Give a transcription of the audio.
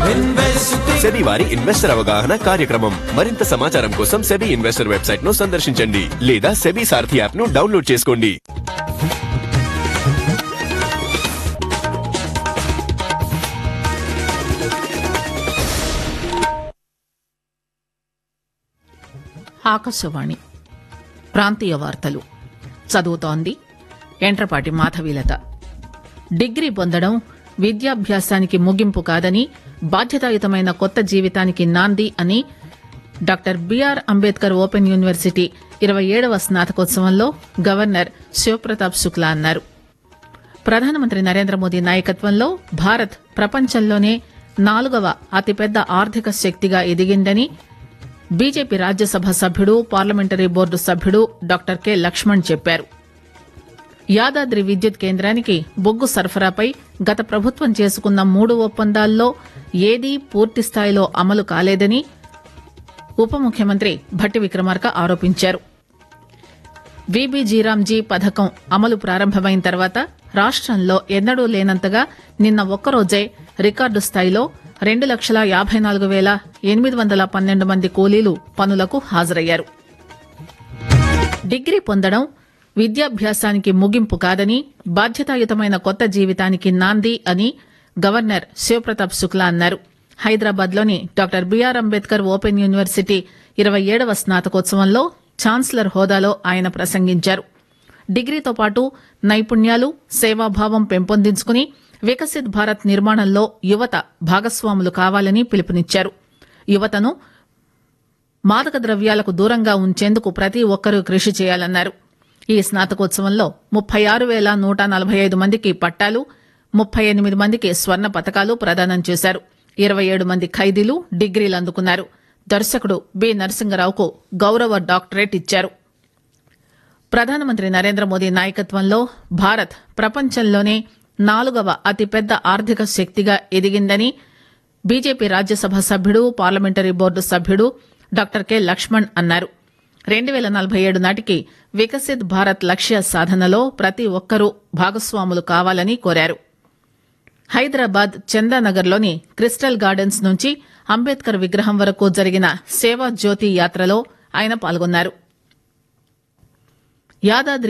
SEBI వారి investor అవగాహన కార్యక్రమం మరింత సమాచారం కోసం సెబీ ఇన్వెస్టర్ వెబ్సైట్ ను సందర్శించండి లేదా సెబీ సారథి యాప్ ను డౌన్లోడ్ చేసుకోండి ఆకాశవాణి ప్రాంతీయ వార్తలు చదువుతోంది ఎంట్రపాటి మాధవీలత డిగ్రీ పొందడం విద్యాభ్యాసానికి ముగింపు కాదని బాధ్యతాయుతమైన కొత్త జీవితానికి నాంది అని doctor B R Ambedkar open university ఇరవై ఏడవ స్నాతకోత్సవంలో గవర్నర్ శివప్రతాప్ శుక్లా అన్నారు ప్రధానమంత్రి నరేంద్ర మోదీ నాయకత్వంలో భారత్ ప్రపంచంలోనే నాలుగవ అతిపెద్ద ఆర్థిక శక్తిగా ఎదిగిందని బీజేపీ రాజ్యసభ సభ్యుడు పార్లమెంటరీ బోర్డు సభ్యుడు డాక్టర్ కె లక్ష్మణ్ చెప్పారు యాదాద్రి విద్యుత్ కేంద్రానికి బొగ్గు సరఫరాపై గత ప్రభుత్వం చేసుకున్న మూడు ఒప్పందాల్లో ఏదీ పూర్తి స్థాయిలో అమలు కాలేదని ఉప ముఖ్యమంత్రి భట్టి విక్రమార్క ఆరోపించారు వీబీజీరామ్జీ పథకం అమలు ప్రారంభమైన తర్వాత రాష్టంలో ఎన్నడూ లేనంతగా నిన్న ఒక్కరోజే రికార్డు స్థాయిలో రెండు లక్షల యాభై నాలుగు వేల ఎనిమిది వందల పన్నెండు మంది కూలీలు పనులకు హాజరయ్యారు డిగ్రీ పొందడం విద్యాభ్యాసానికి ముగింపు కాదని బాధ్యతాయుతమైన కొత్త జీవితానికి నాంది అని గవర్నర్ శివప్రతాప్ శుక్లా అన్నారు హైదరాబాద్లోని doctor B R Ambedkar open university ఇరవై ఏడవ స్నాతకోత్సవంలో ఛాన్సలర్ హోదాలో ఆయన ప్రసంగించారు డిగ్రీతో పాటు నైపుణ్యాలు సేవాభావం పెంపొందించుకుని వికసిత్ భారత్ నిర్మాణంలో యువత భాగస్వాములు కావాలని పిలుపునిచ్చారు యువతను మాదక ద్రవ్యాలకు దూరంగా ఉంచేందుకు ప్రతి ఒక్కరూ కృషి చేయాలన్నారు ఈ స్నాతకోత్సవంలో ముప్పై ఆరు వేల నూట నలభై ఐదు మందికి పట్టాలు ముప్పై ఎనిమిది మందికి స్వర్ణ పతకాలు ప్రదానం చేశారు ఇరవై ఏడు మంది ఖైదీలు డిగ్రీలు అందుకున్నారు దర్శకుడు బి నరసింగరావుకు గౌరవ డాక్టరేట్ ఇచ్చారు ప్రధానమంత్రి నరేంద్ర మోదీ నాయకత్వంలో భారత్ ప్రపంచంలోనే నాలుగవ అతిపెద్ద ఆర్థిక శక్తిగా ఎదిగిందని బీజేపీ రాజ్యసభ సభ్యుడు పార్లమెంటరీ బోర్డు సభ్యుడు డాక్టర్ కె లక్ష్మణ్ అన్నారు రెండు వేల నలభై ఏడు నాటికి వికసిత్ భారత్ లక్ష్య సాధనలో ప్రతి ఒక్కరూ భాగస్వాములు కావాలని కోరారు హైదరాబాద్ చందానగర్లోని క్రిస్టల్ గార్డెన్స్ నుంచి అంబేద్కర్ విగ్రహం వరకు జరిగిన సేవా జ్యోతి యాత్రలో ఆయన పాల్గొన్నారు యాదాద్రి